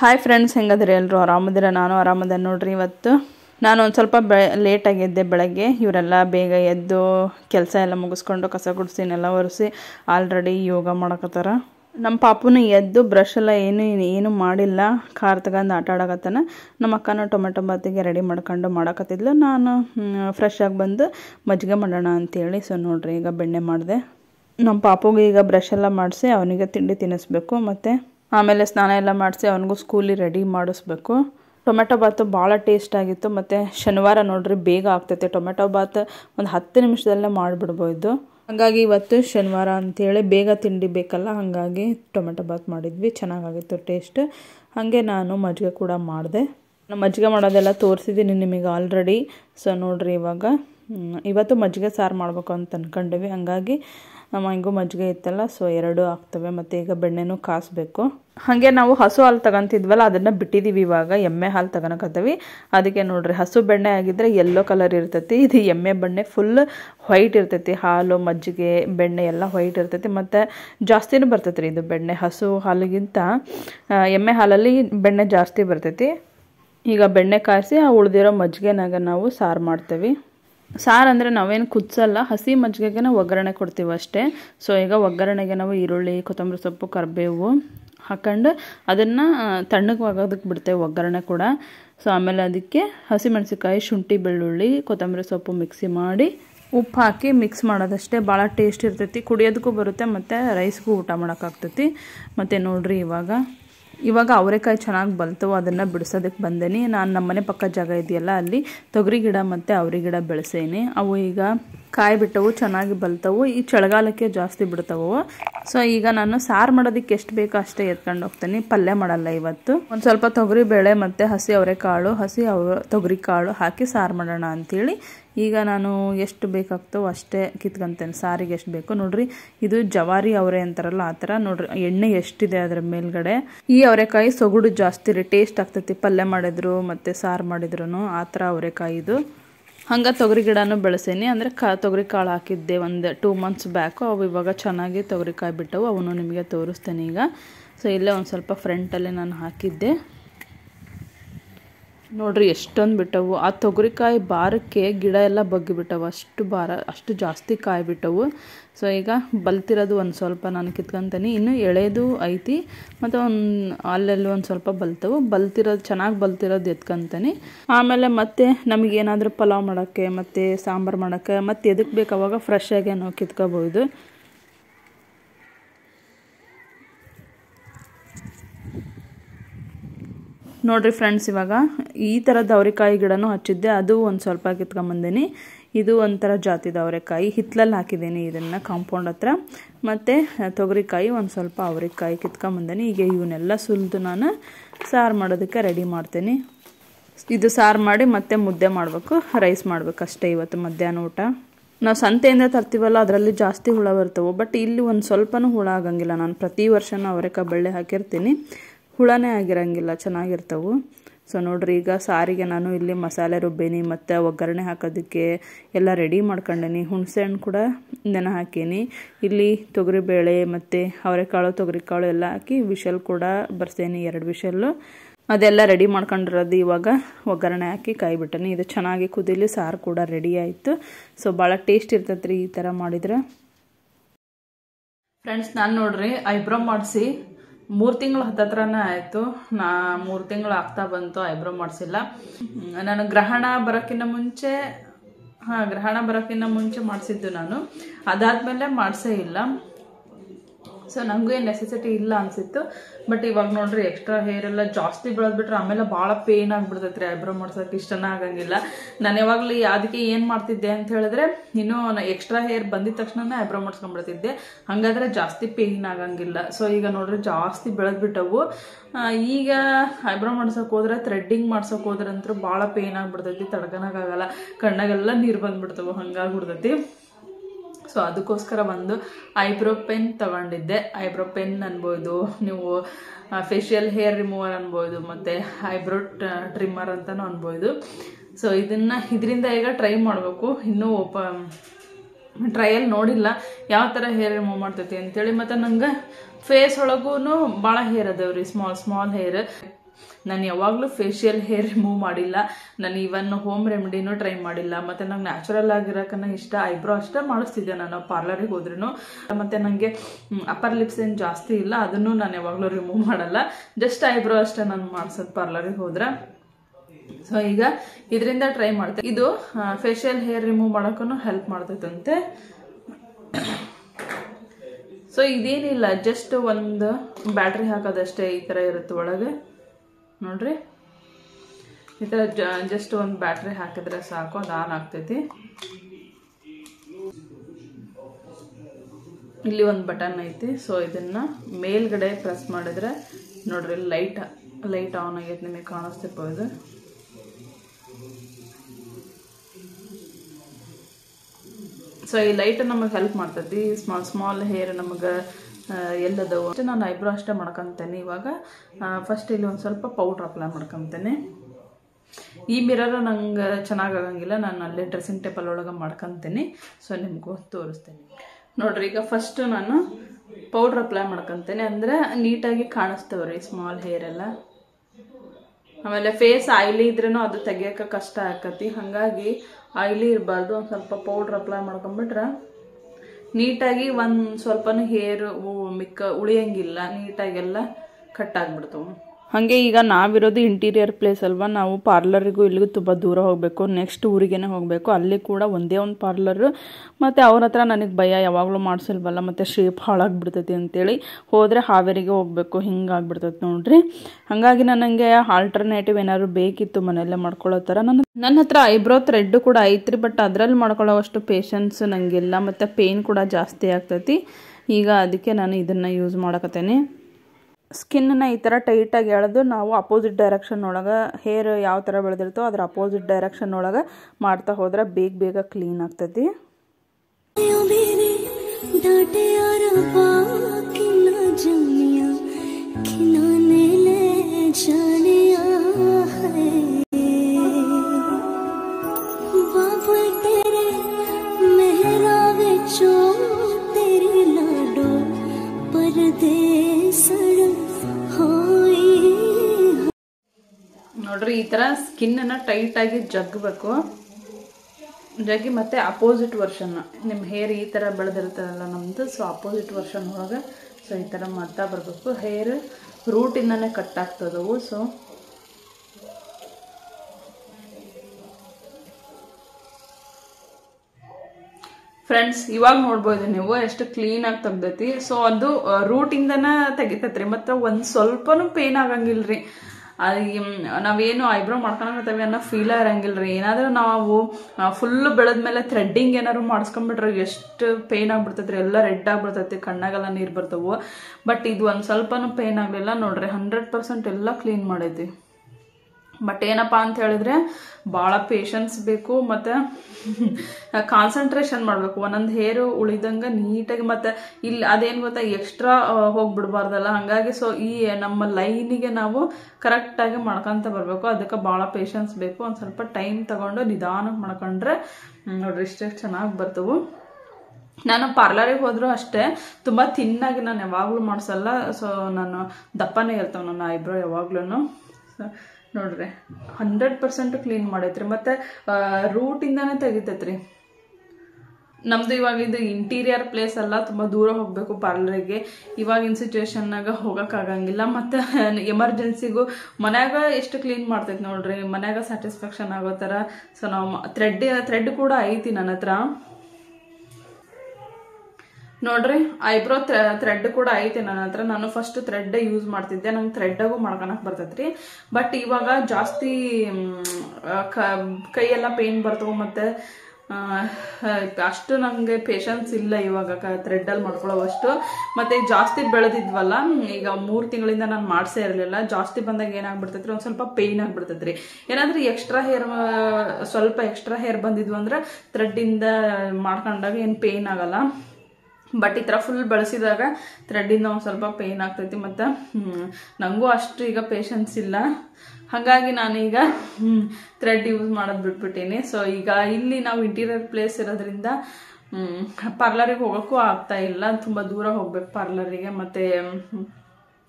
hi friends ಹೆಂಗದ್ರಿ ಎಲ್ಲರೂ ಆರಾಮದಿರ ನಾನು ಆರಾಮದ ನೋಡ್ರಿ ಇವತ್ತು ನಾನು ಒಂದು ಸ್ವಲ್ಪ ಬೆ ಲೇಟಾಗಿ ಎದ್ದೆ ಬೆಳಗ್ಗೆ ಇವರೆಲ್ಲ ಬೇಗ ಎದ್ದು ಕೆಲಸ ಎಲ್ಲ ಮುಗಿಸ್ಕೊಂಡು ಕಸ ಗುಡಿಸಿನೆಲ್ಲ ಒರೆಸಿ ಆಲ್ರೆಡಿ ಯೋಗ ಮಾಡಕತ್ತಾರ ನಮ್ಮ ಪಾಪುನ ಎದ್ದು ಬ್ರಷ್ ಎಲ್ಲ ಏನು ಏನು ಮಾಡಿಲ್ಲ ಕಾರ್ ತಗೊಂಡು ಆಟ ಆಡಕತ್ತಾನ ನಮ್ಮ ಅಕ್ಕನ ಟೊಮೆಟೊ ಬಾತಿಗೆ ರೆಡಿ ಮಾಡ್ಕೊಂಡು ಮಾಡಕತ್ತಿದ್ಲು ನಾನು ಫ್ರೆಶ್ ಆಗಿ ಬಂದು ಮಜ್ಜಿಗೆ ಮಾಡೋಣ ಅಂತೇಳಿ ಸೊ ನೋಡ್ರಿ ಈಗ ಬೆಣ್ಣೆ ಮಾಡಿದೆ ನಮ್ಮ ಪಾಪುಗೆ ಈಗ ಬ್ರಷ್ ಎಲ್ಲ ಮಾಡಿಸಿ ಅವನಿಗೆ ತಿಂಡಿ ತಿನ್ನಿಸ್ಬೇಕು ಮತ್ತು ಆಮೇಲೆ ಸ್ನಾನ ಎಲ್ಲ ಮಾಡಿಸಿ ಅವನಿಗೂ ಸ್ಕೂಲಿಗೆ ರೆಡಿ ಮಾಡಿಸ್ಬೇಕು ಟೊಮೆಟೊ ಬಾತು ಭಾಳ ಟೇಸ್ಟ್ ಆಗಿತ್ತು ಮತ್ತು ಶನಿವಾರ ನೋಡ್ರಿ ಬೇಗ ಆಗ್ತೈತೆ ಟೊಮೆಟೊ ಬಾತ್ ಒಂದು ಹತ್ತು ನಿಮಿಷದಲ್ಲೇ ಮಾಡಿಬಿಡ್ಬೋದು ಹಾಗಾಗಿ ಇವತ್ತು ಶನಿವಾರ ಅಂತೇಳಿ ಬೇಗ ತಿಂಡಿ ಬೇಕಲ್ಲ ಹಾಗಾಗಿ ಟೊಮೆಟೊ ಬಾತ್ ಮಾಡಿದ್ವಿ ಚೆನ್ನಾಗಾಗಿತ್ತು ಟೇಸ್ಟ್ ಹಾಗೆ ನಾನು ಮಜ್ಜಿಗೆ ಕೂಡ ಮಾಡಿದೆ ಮಜ್ಜಿಗೆ ಮಾಡೋದೆಲ್ಲ ತೋರಿಸಿದ್ದೀನಿ ನಿಮಗೆ ಆಲ್ರೆಡಿ ಸೊ ನೋಡ್ರಿ ಇವಾಗ ಇವತ್ತು ಮಜ್ಜಿಗೆ ಸಾರು ಮಾಡ್ಬೇಕು ಅಂತ ಅಂದ್ಕೊಂಡಿವಿ ಹಾಗಾಗಿ ಮಂಗು ಮಜ್ಜಿಗೆ ಇತ್ತಲ್ಲ ಸೊ ಎರಡು ಆಗ್ತವೆ ಮತ್ತು ಈಗ ಬೆಣ್ಣೆನೂ ಕಾಸಬೇಕು ಹಾಗೆ ನಾವು ಹಸು ಹಾಲು ತಗೊಂತಿದ್ವಲ್ಲ ಅದನ್ನು ಬಿಟ್ಟಿದ್ದೀವಿ ಇವಾಗ ಎಮ್ಮೆ ಹಾಲು ತಗೊಳಕತ್ತೀವಿ ಅದಕ್ಕೆ ನೋಡ್ರಿ ಹಸು ಬೆಣ್ಣೆ ಆಗಿದ್ರೆ ಯೆಲ್ಲೋ ಕಲರ್ ಇರ್ತೈತಿ ಇದು ಎಮ್ಮೆ ಬೆಣ್ಣೆ ಫುಲ್ ವೈಟ್ ಇರ್ತೈತಿ ಹಾಲು ಮಜ್ಜಿಗೆ ಬೆಣ್ಣೆ ಎಲ್ಲ ವೈಟ್ ಇರ್ತೈತಿ ಮತ್ತು ಜಾಸ್ತಿನೂ ಬರ್ತೈತಿ ರೀ ಇದು ಬೆಣ್ಣೆ ಹಸು ಹಾಲಿಗಿಂತ ಎಮ್ಮೆ ಹಾಲಲ್ಲಿ ಬೆಣ್ಣೆ ಜಾಸ್ತಿ ಬರ್ತೈತಿ ಈಗ ಬೆಣ್ಣೆ ಕಾಯಿಸಿ ಆ ಉಳಿದಿರೋ ಮಜ್ಜಿಗೆನಾಗ ನಾವು ಸಾರು ಮಾಡ್ತೇವೆ ಸಾರು ಅಂದರೆ ನಾವೇನು ಕುದಿಸಲ್ಲ ಹಸಿ ಮಜ್ಜಿಗೆಗೆ ನಾವು ಒಗ್ಗರಣೆ ಕೊಡ್ತೀವಿ ಅಷ್ಟೇ ಸೊ ಈಗ ಒಗ್ಗರಣೆಗೆ ನಾವು ಈರುಳ್ಳಿ ಕೊತ್ತಂಬರಿ ಸೊಪ್ಪು ಕರಿಬೇವು ಹಾಕೊಂಡು ಅದನ್ನು ತಣ್ಣಗಾಗೋದಕ್ಕೆ ಬಿಡ್ತೇವೆ ಒಗ್ಗರಣೆ ಕೂಡ ಸೊ ಆಮೇಲೆ ಅದಕ್ಕೆ ಹಸಿಮೆಣಸಿಕಾಯಿ ಶುಂಠಿ ಬೆಳ್ಳುಳ್ಳಿ ಕೊತ್ತಂಬರಿ ಸೊಪ್ಪು ಮಿಕ್ಸಿ ಮಾಡಿ ಉಪ್ಪು ಹಾಕಿ ಮಿಕ್ಸ್ ಮಾಡೋದಷ್ಟೇ ಭಾಳ ಟೇಸ್ಟ್ ಇರ್ತೈತಿ ಕುಡಿಯೋದಕ್ಕೂ ಬರುತ್ತೆ ಮತ್ತು ರೈಸ್ಗೂ ಊಟ ಮಾಡೋಕ್ಕಾಗ್ತೈತಿ ಮತ್ತು ನೋಡ್ರಿ ಇವಾಗ ಇವಾಗ ಅವರೆಕಾಯಿ ಚೆನ್ನಾಗಿ ಬಲ್ತವು ಅದನ್ನು ಬಿಡಿಸೋದಕ್ಕೆ ಬಂದೇನಿ ನಾನು ನಮ್ಮನೆ ಪಕ್ಕ ಜಾಗ ಇದೆಯಲ್ಲ ಅಲ್ಲಿ ತೊಗರಿ ಗಿಡ ಮತ್ತು ಅವ್ರಿ ಗಿಡ ಬೆಳೆಸೇನಿ ಅವು ಈಗ ಕಾಯಿ ಬಿಟ್ಟವು ಚೆನ್ನಾಗಿ ಬಲ್ತವು ಈ ಚಳಿಗಾಲಕ್ಕೆ ಜಾಸ್ತಿ ಬಿಡ್ತವು ಸೊ ಈಗ ನಾನು ಸಾರು ಮಾಡೋದಕ್ಕೆ ಎಷ್ಟು ಬೇಕೋ ಅಷ್ಟೇ ಎತ್ಕೊಂಡು ಹೋಗ್ತೀನಿ ಪಲ್ಯ ಮಾಡಲ್ಲ ಇವತ್ತು ಒಂದು ಸ್ವಲ್ಪ ತೊಗರಿ ಬೇಳೆ ಮತ್ತು ಹಸಿ ಅವರೆಕಾಳು ಹಸಿ ಅವ ತೊಗರಿ ಕಾಳು ಹಾಕಿ ಸಾರು ಮಾಡೋಣ ಅಂಥೇಳಿ ಈಗ ನಾನು ಎಷ್ಟು ಬೇಕಾಗ್ತೋ ಅಷ್ಟೇ ಕಿತ್ಕೊಂತೇನೆ ಸಾರಿಗೆ ಎಷ್ಟು ಬೇಕು ನೋಡ್ರಿ ಇದು ಜವಾರಿ ಅವರೆ ಅಂತಾರಲ್ಲ ಆ ಥರ ನೋಡ್ರಿ ಎಣ್ಣೆ ಎಷ್ಟಿದೆ ಅದರ ಮೇಲ್ಗಡೆ ಈ ಅವರೆಕಾಯಿ ಸೊಗುಡು ಜಾಸ್ತಿ ರೀ ಟೇಸ್ಟ್ ಆಗ್ತೈತಿ ಪಲ್ಯ ಮಾಡಿದ್ರು ಮತ್ತು ಸಾರು ಮಾಡಿದ್ರು ಆ ಥರ ಅವರೆಕಾಯಿ ಇದು ಹಂಗೆ ತೊಗರಿ ಗಿಡನೂ ಬೆಳೆಸೇನಿ ಅಂದರೆ ಕಾ ತೊಗರಿ ಕಾಳು ಹಾಕಿದ್ದೆ ಒಂದು ಟೂ ಮಂತ್ಸ್ ಬ್ಯಾಕು ಅವು ಇವಾಗ ಚೆನ್ನಾಗಿ ತೊಗರಿಕಾಯಿ ಬಿಟ್ಟವು ಅವನು ನಿಮಗೆ ತೋರಿಸ್ತೇನೆ ಈಗ ಸೊ ಇಲ್ಲೇ ಒಂದು ಸ್ವಲ್ಪ ಫ್ರಂಟಲ್ಲಿ ನಾನು ಹಾಕಿದ್ದೆ ನೋಡ್ರಿ ಎಷ್ಟೊಂದು ಬಿಟ್ಟವು ಆ ತೊಗರಿಕಾಯಿ ಭಾರಕ್ಕೆ ಗಿಡ ಎಲ್ಲ ಬಗ್ಗಿಬಿಟ್ಟವು ಅಷ್ಟು ಭಾರ ಅಷ್ಟು ಜಾಸ್ತಿ ಕಾಯಿ ಬಿಟ್ಟವು ಸೊ ಈಗ ಬಲ್ತಿರೋದು ಒಂದು ಸ್ವಲ್ಪ ನಾನು ಕಿತ್ಕೊಂತೀನಿ ಇನ್ನು ಎಳೆದು ಐತಿ ಮತ್ತು ಒಂದು ಅಲ್ಲೆಲ್ಲಿ ಒಂದು ಸ್ವಲ್ಪ ಬಲ್ತವು ಬಲ್ತಿರೋದು ಚೆನ್ನಾಗಿ ಬಲ್ತಿರೋದು ಎತ್ಕೊಂತೀನಿ ಆಮೇಲೆ ಮತ್ತೆ ನಮಗೇನಾದರೂ ಪಲಾವ್ ಮಾಡೋಕ್ಕೆ ಮತ್ತು ಸಾಂಬಾರು ಮಾಡೋಕ್ಕೆ ಮತ್ತು ಎದಕ್ಕೆ ಬೇಕು ಅವಾಗ ಫ್ರೆಶ್ ಆಗಿ ನಾವು ಕಿತ್ಕೋಬೋದು ನೋಡ್ರಿ ಫ್ರೆಂಡ್ಸ್ ಇವಾಗ ಈ ಥರದ ಅವರೆಕಾಯಿ ಗಿಡನೂ ಹಚ್ಚಿದ್ದೆ ಅದು ಒಂದು ಸ್ವಲ್ಪ ಕಿತ್ಕೊಂಬಂದೇನಿ ಇದು ಒಂಥರ ಜಾತಿದ ಅವರೆಕಾಯಿ ಹಿತ್ತಲಲ್ಲಿ ಹಾಕಿದ್ದೀನಿ ಇದನ್ನು ಕಾಂಪೌಂಡ್ ಹತ್ರ ಮತ್ತು ತೊಗರಿಕಾಯಿ ಒಂದು ಸ್ವಲ್ಪ ಅವರೆಕಾಯಿ ಕಿತ್ಕೊಂಬಂದೇನಿ ಈಗ ಇವನ್ನೆಲ್ಲ ಸುಲಿದು ನಾನು ಸಾರು ಮಾಡೋದಕ್ಕೆ ರೆಡಿ ಮಾಡ್ತೀನಿ ಇದು ಸಾರು ಮಾಡಿ ಮತ್ತೆ ಮುದ್ದೆ ಮಾಡಬೇಕು ರೈಸ್ ಮಾಡಬೇಕು ಅಷ್ಟೇ ಇವತ್ತು ಮಧ್ಯಾಹ್ನ ಊಟ ನಾವು ಸಂತೆಯಿಂದ ತರ್ತೀವಲ್ಲ ಅದರಲ್ಲಿ ಜಾಸ್ತಿ ಹುಳ ಬರ್ತವೆ ಬಟ್ ಇಲ್ಲಿ ಒಂದು ಸ್ವಲ್ಪನೂ ಹುಳ ಆಗಂಗಿಲ್ಲ ನಾನು ಪ್ರತಿ ವರ್ಷನೂ ಅವರೆಕಾಯಿ ಬಳ್ಳಿ ಹಾಕಿರ್ತೀನಿ ಹುಳನೇ ಆಗಿರಂಗಿಲ್ಲ ಚೆನ್ನಾಗಿರ್ತವೆ ಸೊ ನೋಡ್ರಿ ಈಗ ಸಾರಿಗೆ ನಾನು ಇಲ್ಲಿ ಮಸಾಲೆ ರುಬ್ಬೇನಿ ಮತ್ತು ಒಗ್ಗರಣೆ ಹಾಕೋದಕ್ಕೆ ಎಲ್ಲ ರೆಡಿ ಮಾಡ್ಕೊಂಡೇನಿ ಹುಣಸೆ ಹಣ್ಣು ಕೂಡ ನೆನೆ ಹಾಕೀನಿ ಇಲ್ಲಿ ತೊಗರಿಬೇಳೆ ಮತ್ತು ಅವರೆಕಾಳು ತೊಗರಿಕಾಳು ಎಲ್ಲ ಹಾಕಿ ವಿಷಲ್ ಕೂಡ ಬರ್ಸೇನಿ ಎರಡು ವಿಷಲ್ಲು ಅದೆಲ್ಲ ರೆಡಿ ಮಾಡ್ಕೊಂಡಿರೋದು ಇವಾಗ ಒಗ್ಗರಣೆ ಹಾಕಿ ಕಾಯಿ ಬಿಟ್ಟನಿ ಇದು ಚೆನ್ನಾಗಿ ಕುದೀಲಿ ಸಾರು ಕೂಡ ರೆಡಿ ಆಯಿತು ಸೊ ಭಾಳ ಟೇಸ್ಟ್ ಇರ್ತೈತೆ ರೀ ಈ ಥರ ಮಾಡಿದ್ರೆ ಫ್ರೆಂಡ್ಸ್ ನಾನು ನೋಡ್ರಿ ಐಬ್ರೋ ಮಾಡಿಸಿ ಮೂರು ತಿಂಗಳು ಹತ್ತತ್ರನೇ ಆಯಿತು ನಾ ಮೂರು ತಿಂಗಳು ಆಗ್ತಾ ಬಂತು ಐಬ್ರೋ ಮಾಡಿಸಿಲ್ಲ ನಾನು ಗ್ರಹಣ ಬರೋಕ್ಕಿಂತ ಮುಂಚೆ ಹಾಂ ಗ್ರಹಣ ಬರೋಕ್ಕಿಂತ ಮುಂಚೆ ಮಾಡಿಸಿದ್ದು ನಾನು ಅದಾದಮೇಲೆ ಮಾಡಿಸೇ ಇಲ್ಲ ಸೊ ನನಗೂ ಏನು ನೆಸೆಸಿಟಿ ಇಲ್ಲ ಅನಿಸಿತ್ತು ಬಟ್ ಇವಾಗ ನೋಡ್ರಿ ಎಕ್ಸ್ಟ್ರಾ ಹೇರ್ ಎಲ್ಲ ಜಾಸ್ತಿ ಬೆಳೆದ್ಬಿಟ್ರೆ ಆಮೇಲೆ ಭಾಳ ಪೇಯ್ನ್ ಆಗಿಬಿಡ್ತೈತೆ ರೀ ಐಬ್ರೋ ಮಾಡ್ಸೋಕೆ ಇಷ್ಟನೇ ಆಗಂಗಿಲ್ಲ ನಾನು ಯಾವಾಗಲೂ ಅದಕ್ಕೆ ಏನು ಮಾಡ್ತಿದ್ದೆ ಅಂತ ಹೇಳಿದ್ರೆ ಇನ್ನೂ ಎಕ್ಸ್ಟ್ರಾ ಹೇರ್ ಬಂದಿದ ತಕ್ಷಣನೇ ಐಬ್ರೋ ಮಾಡಿಸ್ಕೊಂಡ್ಬಿಡ್ತಿದ್ದೆ ಹಾಗಾದ್ರೆ ಜಾಸ್ತಿ ಪೇಯ್ನ್ ಆಗಂಗಿಲ್ಲ ಸೊ ಈಗ ನೋಡ್ರಿ ಜಾಸ್ತಿ ಬೆಳೆದ್ಬಿಟ್ಟವು ಈಗ ಐಬ್ರೋ ಮಾಡ್ಸೋಕೆ ಹೋದ್ರೆ ಥ್ರೆಡ್ಡಿಂಗ್ ಮಾಡ್ಸೋಕೆ ಹೋದ್ರೆ ಅಂತೂ ಭಾಳ ಪೇಯ್ನ್ ಆಗಿಬಿಡ್ತೈತಿ ತಡ್ಕೊಳಕ್ಕಾಗಲ್ಲ ಕಣ್ಣಾಗೆಲ್ಲ ನೀರು ಬಂದ್ಬಿಡ್ತವೆ ಹಂಗಾಗ್ಬಿಡ್ತೈತಿ ಸೊ ಅದಕ್ಕೋಸ್ಕರ ಒಂದು ಐಬ್ರೋ ಪೆನ್ ತಗೊಂಡಿದ್ದೆ ಐಬ್ರೋ ಪೆನ್ ಅನ್ಬೋದು ನೀವು ಫೇಶಿಯಲ್ ಹೇರ್ ರಿಮೂವರ್ ಅನ್ಬೋದು ಮತ್ತು ಐಬ್ರೋ ಟ್ರಿಮ್ಮರ್ ಅಂತಲೂ ಅನ್ಬೋದು ಸೊ ಇದನ್ನು ಇದರಿಂದ ಈಗ ಟ್ರೈ ಮಾಡಬೇಕು ಇನ್ನೂ ಓಪ ಟ್ರಯಲ್ ನೋಡಿಲ್ಲ ಯಾವ ಥರ ಹೇರ್ ರಿಮೂವ್ ಮಾಡ್ತೈತಿ ಅಂತೇಳಿ ಮತ್ತು ನಂಗೆ ಫೇಸ್ ಒಳಗೂ ಭಾಳ ಹೇರ್ ಅದಾವ ರೀ ಸ್ಮಾಲ್ ಸ್ಮಾಲ್ ಹೇರ್ ನಾನು ಯಾವಾಗಲೂ ಫೇಶಿಯಲ್ ಹೇರ್ ರಿಮೂವ್ ಮಾಡಿಲ್ಲ ನಾನು ಇವನ್ ಹೋಮ್ ರೆಮಿಡಿನೂ ಟ್ರೈ ಮಾಡಿಲ್ಲ ಮತ್ತು ನಂಗೆ ನ್ಯಾಚುರಲ್ ಆಗಿರೋಕನ್ನ ಇಷ್ಟ ಐಬ್ರೋ ಅಷ್ಟೇ ಮಾಡಿಸ್ತಿದ್ದೆ ನಾನು ಪಾರ್ಲರಿಗೆ ಹೋದ್ರೂ ಮತ್ತು ನನಗೆ ಅಪ್ಪರ್ ಲಿಪ್ಸ್ ಏನು ಜಾಸ್ತಿ ಇಲ್ಲ ಅದನ್ನು ನಾನು ಯಾವಾಗಲೂ ರಿಮೂವ್ ಮಾಡಲ್ಲ ಜಸ್ಟ್ ಐಬ್ರೋ ಅಷ್ಟೇ ನಾನು ಮಾಡ್ಸೋದು ಪಾರ್ಲರಿಗೆ ಹೋದ್ರೆ ಸೊ ಈಗ ಇದರಿಂದ ಟ್ರೈ ಮಾಡ್ತೆ ಇದು ಫೇಶಿಯಲ್ ಹೇರ್ ರಿಮೂವ್ ಮಾಡೋಕ್ಕೂ ಹೆಲ್ಪ್ ಮಾಡ್ತೈತಂತೆ ಸೊ ಇದೇನಿಲ್ಲ ಜಸ್ಟ್ ಒಂದು ಬ್ಯಾಟ್ರಿ ಹಾಕೋದಷ್ಟೇ ಈ ಥರ ಇರುತ್ತೆ ಒಳಗೆ ನೋಡ್ರಿ ಈ ಥರ ಜಸ್ಟ್ ಒಂದು ಬ್ಯಾಟ್ರಿ ಹಾಕಿದ್ರೆ ಸಾಕು ಅದು ಆನ್ ಆಗ್ತೈತಿ ಇಲ್ಲಿ ಒಂದು ಬಟನ್ ಐತಿ ಸೊ ಇದನ್ನ ಮೇಲ್ಗಡೆ ಪ್ರೆಸ್ ಮಾಡಿದ್ರೆ ನೋಡ್ರಿ ಲೈಟ್ ಲೈಟ್ ಆನ್ ಆಗೈತೆ ನಿಮಗೆ ಕಾಣಿಸ್ತಿರ್ಬೋದು ಸೊ ಈ ಲೈಟ್ ನಮಗೆ ಹೆಲ್ಪ್ ಮಾಡ್ತೈತಿ ಸ್ಮಾಲ್ ಸ್ಮಾಲ್ ಹೇರ್ ನಮಗೆ ಎಲ್ಲದವು ಅಷ್ಟೇ ನಾನು ಐಬ್ರೋ ಅಷ್ಟೇ ಮಾಡ್ಕೊತೇನೆ ಇವಾಗ ಫಸ್ಟ್ ಇಲ್ಲಿ ಒಂದು ಸ್ವಲ್ಪ ಪೌಡ್ರ್ ಅಪ್ಲೈ ಮಾಡ್ಕೊತೇನೆ ಈ ಮಿರರ್ ನಂಗೆ ಚೆನ್ನಾಗಿ ಆಗಂಗಿಲ್ಲ ನಾನು ಅಲ್ಲೇ ಡ್ರೆಸ್ಸಿಂಗ್ ಟೇಬಲ್ ಒಳಗೆ ಮಾಡ್ಕೊತೀನಿ ಸೊ ನಿಮಗೂ ತೋರಿಸ್ತೇನೆ ನೋಡ್ರಿ ಈಗ ಫಸ್ಟ್ ನಾನು ಪೌಡ್ರ್ ಅಪ್ಲೈ ಮಾಡ್ಕೊತೇನೆ ಅಂದರೆ ನೀಟಾಗಿ ಕಾಣಿಸ್ತವ್ರಿ ಸ್ಮಾಲ್ ಹೇರ್ ಎಲ್ಲ ಆಮೇಲೆ ಫೇಸ್ ಆಯ್ಲಿ ಇದ್ರೂ ಅದು ತೆಗಿಯೋಕೆ ಕಷ್ಟ ಆಕತಿ ಹಾಗಾಗಿ ಆಯ್ಲಿ ಇರಬಾರ್ದು ಒಂದು ಸ್ವಲ್ಪ ಪೌಡ್ರ್ ಅಪ್ಲೈ ಮಾಡ್ಕೊಂಬಿಟ್ರೆ ನೀಟಾಗಿ ಒಂದು ಸ್ವಲ್ಪನೂ ಹೇರ್ ಮಿಕ್ಕ ಉಳಿಯಂಗಿಲ್ಲ ನೀಟಾಗೆಲ್ಲ ಕಟ್ ಆಗ್ಬಿಡ್ತವೆ ಹಾಗೆ ಈಗ ನಾವಿರೋದು ಇಂಟೀರಿಯರ್ ಪ್ಲೇಸ್ ಅಲ್ವಾ ನಾವು ಪಾರ್ಲರಿಗೂ ಇಲ್ಲಿಗೂ ತುಂಬ ದೂರ ಹೋಗಬೇಕು ನೆಕ್ಸ್ಟ್ ಊರಿಗೇನೆ ಹೋಗಬೇಕು ಅಲ್ಲಿ ಕೂಡ ಒಂದೇ ಒಂದು ಪಾರ್ಲರು ಮತ್ತು ಅವ್ರ ಹತ್ರ ನನಗೆ ಭಯ ಯಾವಾಗಲೂ ಮಾಡಿಸಲ್ವಲ್ಲ ಮತ್ತು ಶೇಪ್ ಹಾಳಾಗ್ಬಿಡ್ತೈತಿ ಅಂತೇಳಿ ಹೋದರೆ ಹಾವೇರಿಗೆ ಹೋಗಬೇಕು ಹಿಂಗಾಗ್ಬಿಡ್ತೈತೆ ನೋಡ್ರಿ ಹಾಗಾಗಿ ನನಗೆ ಆಲ್ಟರ್ನೇಟಿವ್ ಏನಾದ್ರು ಬೇಕಿತ್ತು ಮನೆಯಲ್ಲೇ ಮಾಡ್ಕೊಳ್ಳೋ ಥರ ನನ್ನ ನನ್ನ ಹತ್ರ ಐಬ್ರೋ ಥ್ರೆಡ್ ಕೂಡ ಐತ್ರಿ ಬಟ್ ಅದರಲ್ಲಿ ಮಾಡ್ಕೊಳ್ಳೋ ಅಷ್ಟು ಪೇಷನ್ಸ್ ನನಗಿಲ್ಲ ಮತ್ತು ಪೇಯ್ನ್ ಕೂಡ ಜಾಸ್ತಿ ಆಗ್ತೈತಿ ಈಗ ಅದಕ್ಕೆ ನಾನು ಇದನ್ನು ಯೂಸ್ ಮಾಡಕತ್ತೇನೆ ಸ್ಕಿನ್ನ ಈ ಥರ ಟೈಟಾಗಿ ಎಳೆದು ನಾವು ಅಪೋಸಿಟ್ ಡೈರೆಕ್ಷನ್ ಒಳಗೆ ಹೇರ್ ಯಾವ ಥರ ಬೆಳೆದಿರ್ತೋ ಅದ್ರ ಅಪೋಸಿಟ್ ಡೈರೆಕ್ಷನ್ ಒಳಗೆ ಮಾಡ್ತಾ ಹೋದ್ರೆ ಬೇಗ ಬೇಗ ಕ್ಲೀನ್ ಆಗ್ತೈತಿ मेरे डांटे और किना जानिया खिनाने ले जानिया है बाबू तेरे मेहरा विचो तेरी लाडो परदेसड़ होई ನೋಡ್ರಿ ಈ ಥರ ಸ್ಕಿನ್ನನ್ನು ಟೈಟಾಗಿ ಜಗ್ಗಬೇಕು ಜಗ್ಗಿ ಮತ್ತೆ ಅಪೋಸಿಟ್ ವರ್ಷನ್ ನಿಮ್ಮ ಹೇರ್ ಈ ಥರ ಬೆಳೆದಿರ್ತದಲ್ಲ ನಮ್ಮದು ಸೊ ಅಪೋಸಿಟ್ ವರ್ಷನ್ ಒಳಗೆ ಸೊ ಈ ಥರ ಮಾಡ್ತಾ ಬರಬೇಕು ಹೇರ್ ರೂಟಿಂದನೇ ಕಟ್ ಆಗ್ತದವು ಸೊ ಫ್ರೆಂಡ್ಸ್ ಇವಾಗ ನೋಡ್ಬೋದು ನೀವು ಎಷ್ಟು ಕ್ಲೀನ್ ಆಗಿ ತೆಗ್ದೈತಿ ಸೊ ಅದು ರೂಟಿಂದನ ತೆಗಿತೈತ್ರಿ ಮತ್ತು ಒಂದು ಸ್ವಲ್ಪನೂ ಪೇನ್ ಆಗಂಗಿಲ್ರಿ ಅದು ನಾವೇನು ಐಬ್ರೋ ಮಾಡ್ಕೊಳಕತ್ತೇವೆ ಅನ್ನೋ ಫೀಲ ಇರಂಗಿಲ್ರಿ ಏನಾದ್ರೂ ನಾವು ಫುಲ್ ಬೆಳೆದ್ಮೇಲೆ ಥ್ರೆಡ್ಡಿಂಗ್ ಏನಾದ್ರು ಮಾಡಿಸ್ಕೊಂಡ್ಬಿಟ್ರೆ ಎಷ್ಟು ಪೇನ್ ಆಗ್ಬಿಡ್ತೈತ್ರಿ ಎಲ್ಲ ರೆಡ್ ಆಗ್ಬಿಡ್ತೈತಿ ಕಣ್ಣಾಗೆಲ್ಲ ನೀರು ಬರ್ತವು ಬಟ್ ಇದು ಒಂದು ಸ್ವಲ್ಪನೂ ಪೇನ್ ಆಗಲಿಲ್ಲ ನೋಡ್ರಿ ಹಂಡ್ರೆಡ್ ಪರ್ಸೆಂಟ್ ಎಲ್ಲ ಕ್ಲೀನ್ ಮಾಡೈತಿ ಬಟ್ ಏನಪ್ಪ ಅಂತ ಹೇಳಿದ್ರೆ ಭಾಳ ಪೇಷನ್ಸ್ ಬೇಕು ಮತ್ತು ಕಾನ್ಸಂಟ್ರೇಷನ್ ಮಾಡಬೇಕು ಒಂದೊಂದು ಹೇರು ಉಳಿದಂಗೆ ನೀಟಾಗಿ ಮತ್ತು ಇಲ್ಲಿ ಅದೇನು ಗೊತ್ತಾ ಎಕ್ಸ್ಟ್ರಾ ಹೋಗ್ಬಿಡ್ಬಾರ್ದಲ್ಲ ಹಾಗಾಗಿ ಸೊ ಈ ನಮ್ಮ ಲೈನಿಗೆ ನಾವು ಕರೆಕ್ಟಾಗಿ ಮಾಡ್ಕೊತ ಬರಬೇಕು ಅದಕ್ಕೆ ಭಾಳ ಪೇಷನ್ಸ್ ಬೇಕು ಒಂದು ಸ್ವಲ್ಪ ಟೈಮ್ ತಗೊಂಡು ನಿಧಾನಕ್ಕೆ ಮಾಡ್ಕೊಂಡ್ರೆ ಹ್ಮ್, ನೋಡ್ರಿ ಇಷ್ಟೇ ಚೆನ್ನಾಗಿ ಬರ್ತವು ನಾನು ಪಾರ್ಲರಿಗೆ ಹೋದರೂ ಅಷ್ಟೇ ತುಂಬ ತಿನ್ನಾಗಿ ನಾನು ಯಾವಾಗಲೂ ಮಾಡಿಸಲ್ಲ ಸೊ ನಾನು ದಪ್ಪನೇ ಇರ್ತವೆ ನನ್ನ ಐಬ್ರೋ ಯಾವಾಗ್ಲೂ ನೋಡ್ರಿ ಹಂಡ್ರೆಡ್ ಪರ್ಸೆಂಟ್ ಕ್ಲೀನ್ ಮಾಡೈತ್ರಿ ಮತ್ತು ರೂಟಿಂದಾನೇ ತೆಗಿತೈತ್ರಿ ನಮ್ದು ಇವಾಗ ಇದು ಇಂಟೀರಿಯರ್ ಪ್ಲೇಸ್ ಅಲ್ಲ ತುಂಬ ದೂರ ಹೋಗಬೇಕು ಪಾರ್ಲರಿಗೆ ಇವಾಗಿನ ಸಿಚುವೇಶನ್ನಾಗ ಹೋಗೋಕ್ಕಾಗಂಗಿಲ್ಲ ಮತ್ತು ಎಮರ್ಜೆನ್ಸಿಗೂ ಮನ್ಯಾಗ ಎಷ್ಟು ಕ್ಲೀನ್ ಮಾಡ್ತೈತೆ ನೋಡ್ರಿ ಮನ್ಯಾಗ ಸ್ಯಾಟಿಸ್ಫ್ಯಾಕ್ಷನ್ ಆಗೋ ಥರ ಸೊ ನಾವು ಥ್ರೆಡ್ ಥ್ರೆಡ್ ಕೂಡ ಐತಿ ನನ್ನ ಹತ್ರ ನೋಡ್ರಿ ಐಬ್ರೋ ಥ್ರೆಡ್ ಕೂಡ ಐತೆ ನನ್ನ ಹತ್ರ ನಾನು ಫಸ್ಟ್ ಥ್ರೆಡ್ ಯೂಸ್ ಮಾಡ್ತಿದ್ದೆ ನಂಗೆ ಥ್ರೆಡ್ಡಾಗೂ ಮಾಡ್ಕೊಳಕ್ ಬರ್ತೈತ್ರಿ ಬಟ್ ಇವಾಗ ಜಾಸ್ತಿ ಮ್, ಆ, ಕ- ಕೈಯೆಲ್ಲ ಪೇನ್ ಬರ್ತವೆ ಮತ್ತೆ ಆ, ಅಷ್ಟು ನನಗೆ ಪೇಷನ್ಸ್ ಇಲ್ಲ ಇವಾಗ ಥ್ರೆಡ್ಡಲ್ಲಿ ಮಾಡ್ಕೊಳ್ಳೋವಷ್ಟು ಮತ್ತೆ ಜಾಸ್ತಿ ಬೆಳೆದಿದ್ವಲ್ಲ ಈಗ ಮೂರು ತಿಂಗಳಿಂದ ನಾನು ಮಾಡಿಸೇ ಇರಲಿಲ್ಲ ಜಾಸ್ತಿ ಬಂದಾಗ ಏನಾಗ್ಬಿಡ್ತೈತ್ರಿ ಒಂದು ಸ್ವಲ್ಪ ಪೇಯ್ನ್ ಆಗ್ಬಿಡ್ತೈತ್ರಿ ಏನಾದ್ರೂ ಎಕ್ಸ್ಟ್ರಾ ಹೇರ್ ಸ್ವಲ್ಪ ಎಕ್ಸ್ಟ್ರಾ ಹೇರ್ ಬಂದಿದ್ವು ಅಂದ್ರೆ ಥ್ರೆಡ್ಡಿಂದ ಮಾಡ್ಕೊಂಡಾಗ ಏನು ಪೇಯ್ನ್ ಆಗಲ್ಲ ಬಟ್ ಈ ಥರ ಫುಲ್ ಬಳಸಿದಾಗ ಥ್ರೆಡ್ಡಿಂದ ಒಂದು ಸ್ವಲ್ಪ ಪೇಯ್ನ್ ಆಗ್ತೈತಿ ಮತ್ತು ನನಗೂ ಅಷ್ಟು ಈಗ ಪೇಷನ್ಸ್ ಇಲ್ಲ ಹಾಗಾಗಿ ನಾನೀಗ ಥ್ರೆಡ್ ಯೂಸ್ ಮಾಡೋದು ಬಿಟ್ಬಿಟ್ಟೀನಿ ಸೊ ಈಗ ಇಲ್ಲಿ ನಾವು ಇಂಟೀರಿಯರ್ ಪ್ಲೇಸ್ ಇರೋದ್ರಿಂದ ಪಾರ್ಲರಿಗೆ ಹೋಗೋಕ್ಕೂ ಆಗ್ತಾ ಇಲ್ಲ ತುಂಬ ದೂರ ಹೋಗ್ಬೇಕು ಪಾರ್ಲರಿಗೆ ಮತ್ತು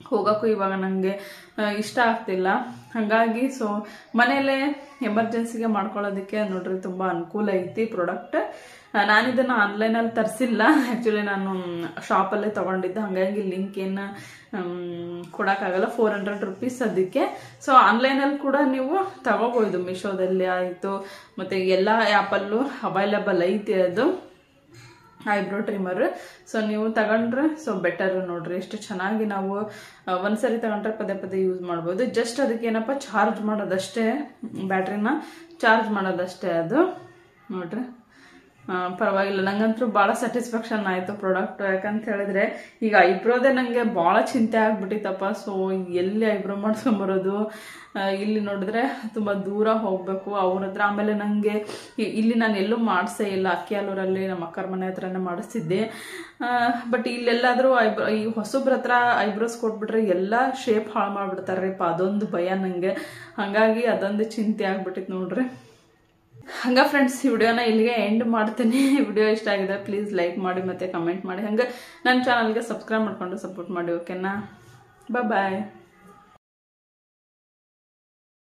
ಹೋಗೋಕ್ಕೂ ಇವಾಗ ನನಗೆ ಇಷ್ಟ ಆಗ್ತಿಲ್ಲ ಹಾಗಾಗಿ ಸೊ ಮನೇಲೇ ಎಮರ್ಜೆನ್ಸಿಗೆ ಮಾಡ್ಕೊಳ್ಳೋದಕ್ಕೆ ನೋಡ್ರಿ ತುಂಬ ಅನುಕೂಲ ಐತಿ ಪ್ರಾಡಕ್ಟ್ ನಾನು ಇದನ್ನು ಆನ್ಲೈನಲ್ಲಿ ತರಿಸಿಲ್ಲ ಆ್ಯಕ್ಚುಲಿ ನಾನು ಶಾಪಲ್ಲೇ ತೊಗೊಂಡಿದ್ದೆ ಹಾಗಾಗಿ ಲಿಂಕ್ ಏನು ಕೊಡೋಕ್ಕಾಗಲ್ಲ ಫೋರ್ ಹಂಡ್ರೆಡ್ ರುಪೀಸ್ ಅದಕ್ಕೆ ಸೊ ಆನ್ಲೈನಲ್ಲಿ ಕೂಡ ನೀವು ತಗೋಬೋದು ಮೀಶೋದಲ್ಲಿ ಆಯಿತು ಮತ್ತು ಎಲ್ಲ ಆ್ಯಪಲ್ಲೂ ಅವೈಲೇಬಲ್ ಐತಿ ಅದು ಐಬ್ರೋ ಟ್ರಿಮ್ಮರ್ ಸೊ ನೀವು ತಗೊಂಡ್ರೆ ಸೊ ಬೆಟರ್ ನೋಡ್ರಿ ಎಷ್ಟು ಚೆನ್ನಾಗಿ ನಾವು ಆ, ಒಂದ್ಸರಿ ತಗೊಂಡ್ರೆ ಪದೇ ಪದೇ ಯೂಸ್ ಮಾಡ್ಬೋದು ಜಸ್ಟ್ ಅದಕ್ಕೆ ಏನಪ್ಪ ಚಾರ್ಜ್ ಮಾಡೋದಷ್ಟೇ ಬ್ಯಾಟ್ರಿನ ಚಾರ್ಜ್ ಮಾಡೋದಷ್ಟೇ ಅದು ನೋಡ್ರಿ ಆ, ಪರವಾಗಿಲ್ಲ ನಂಗಂತೂ ಭಾಳ ಸ್ಯಾಟಿಸ್ಫ್ಯಾಕ್ಷನ್ ಆಯಿತು ಪ್ರಾಡಕ್ಟ್ ಯಾಕಂತ ಹೇಳಿದ್ರೆ ಈಗ ಐಬ್ರೋದೇ ನನಗೆ ಭಾಳ ಚಿಂತೆ ಆಗ್ಬಿಟ್ಟಿತ್ತಪ್ಪ ಸೊ ಎಲ್ಲಿ ಐಬ್ರೋ ಮಾಡ್ಸ್ಕೊಂಬರೋದು ಆ, ಇಲ್ಲಿ ನೋಡಿದ್ರೆ ತುಂಬ ದೂರ ಹೋಗಬೇಕು ಅವ್ರ ಹತ್ರ ಆಮೇಲೆ ನನಗೆ ಇಲ್ಲಿ ನಾನು ಎಲ್ಲೂ ಮಾಡಿಸೇ ಇಲ್ಲ ಅಕ್ಕಿಯಾಲೂರಲ್ಲಿ ನಮ್ಮ ಅಕ್ಕರ ಮನೆ ಹತ್ರನೇ ಮಾಡಿಸ್ತಿದ್ದೆ ಬಟ್ ಇಲ್ಲೆಲ್ಲಾದರೂ ಐಬ್ರೋ ಈ ಹೊಸಬ್ರ ಹತ್ರ ಐಬ್ರೋಸ್ ಕೊಟ್ಬಿಟ್ರೆ ಎಲ್ಲ ಶೇಪ್ ಹಾಳು ಮಾಡಿಬಿಡ್ತಾರ್ರಿಪ್ಪ ಅದೊಂದು ಭಯ ನನಗೆ ಹಾಗಾಗಿ ಅದೊಂದು ಚಿಂತೆ ಆಗ್ಬಿಟ್ಟಿತ್ತು ನೋಡ್ರಿ ಹಂಗ ಫ್ರೆಂಡ್ಸ್ ಈ ವಿಡಿಯೋನ ಇಲ್ಲಿಗೆ ಎಂಡ್ ಮಾಡ್ತೀನಿ ವಿಡಿಯೋ ಇಷ್ಟ ಆಗಿದೆ ಪ್ಲೀಸ್ ಲೈಕ್ ಮಾಡಿ ಮತ್ತೆ ಕಮೆಂಟ್ ಮಾಡಿ ಹಂಗೆ ನನ್ನ ಚಾನಲ್ಗೆ ಸಬ್ಸ್ಕ್ರೈಬ್ ಮಾಡ್ಕೊಂಡು ಸಪೋರ್ಟ್ ಮಾಡಿ ಓಕೆನಾ ಬಾಯ್